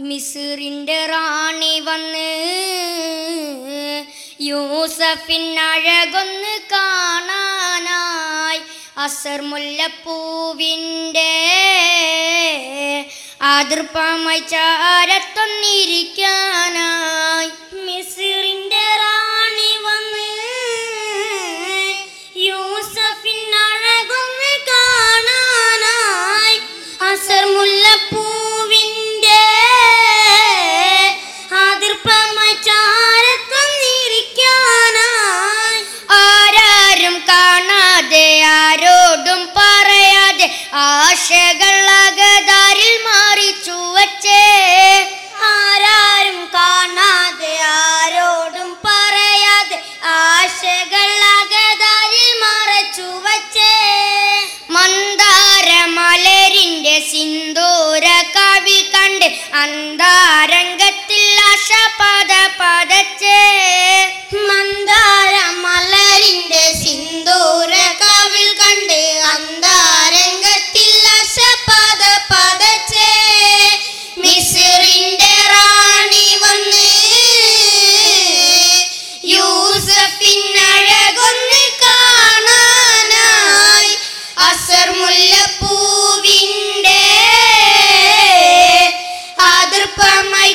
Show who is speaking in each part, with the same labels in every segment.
Speaker 1: മിസിറിന്റെ റാണി വന്ന് യൂസഫിൻ അഴകൊന്ന് കാണാനായി അസർ മുല്ലപ്പൂവിൻ്റെ അതിർപ്പമായി ചാരത്തൊന്നിരിക്കാനായി മിസിറിന്റെ റാണി വന്ന് യൂസഫിൻ അഴകൊന്ന് കാണാനായി അസർ മുല്ലപ്പൂവിൻ്റെ അതിർപ്പമായി ചാരത്തൊന്നിരിക്കാനായി ആരാരും കാണാതെ ആരോടും പറയാതെ ആശകൾ അകതാരിൽ മാറിച്ചു വച്ചേ ആരാരും കാണാതെ ആരോടും പറയാതെ ആശകൾ അകതാരിൽ മറച്ചു വച്ചേ മന്ദാരമലരിന്റെ സിന്ദൂര കവി കണ്ട് അന്താരംഗത്തിൽ ആശ പദ പതച്ചേ മന്ദാരമലരിന്റെ സിന്ദൂര കവിൽ കണ്ട് അന്താരംഗത്തിൽ ആശ പദ പതച്ചേ മിസ്റിന്റെ റാണി വന്ന് യൂസഫിനഴകൊന്ന് കാണാനായി അസർ മുല്ലപ്പൂവിൻ്റെ അതിർപ്പമായി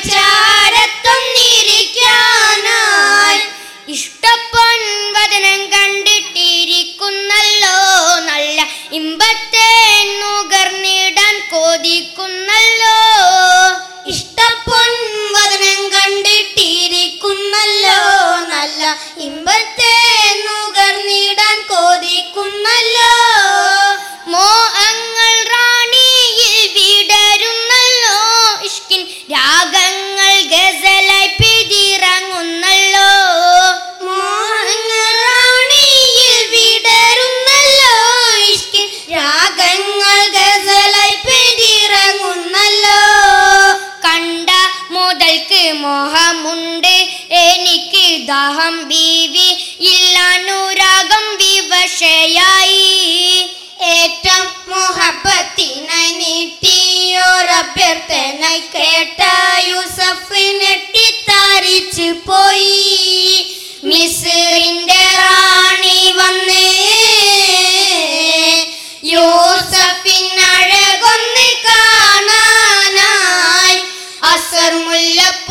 Speaker 1: ചാരത്തൊന്നിരിക്കാനായി ഇഷ്ടപ്പൊൻ വദനം കണ്ടിട്ടിരിക്കുന്നല്ലോ നല്ല ഇമ്പത്തെ നുകർന്നിടാൻ കൊതിക്കുന്നല്ലോ ഇഷ്ടപ്പൊൻ വദനം കണ്ടിട്ടിരിക്കുന്നല്ലോ നല്ല ഇമ്പത്തെ നുകർന്നിടാൻ കൊതിക്കുന്നല്ലോ മോഹങ്ങൾ റാണിയിൽ വിടരുന്നല്ലോ ഇഷ്കിൻ രാഗങ്ങൾ ഗസലായി പിതിറങ്ങുന്നല്ലോ മോഹങ്ങൾ റാണിയിൽ വിടരുന്നല്ലോ ഇഷ്കിൻ രാഗങ്ങൾ ഗസലായി പിതിറങ്ങുന്നല്ലോ കണ്ട മുതൽക്ക് മോഹമുണ്ട് എനിക്ക് ദാഹം ബീവി ഇല്ലാനുരാഗം വിവശയായി ഏറ്റം മുഹബത്തിനായി നീട്ടിയോരഭ്യർത്ഥനായി കേട്ട യൂസഫ് നെട്ടിത്താരിച്ചു പോയി മിസ്റിന്റെ റാണി വന്ന് യൂസഫിൻ അഴകൊന്ന് കാണാനായി അസർ മുല്ലപ്പൂ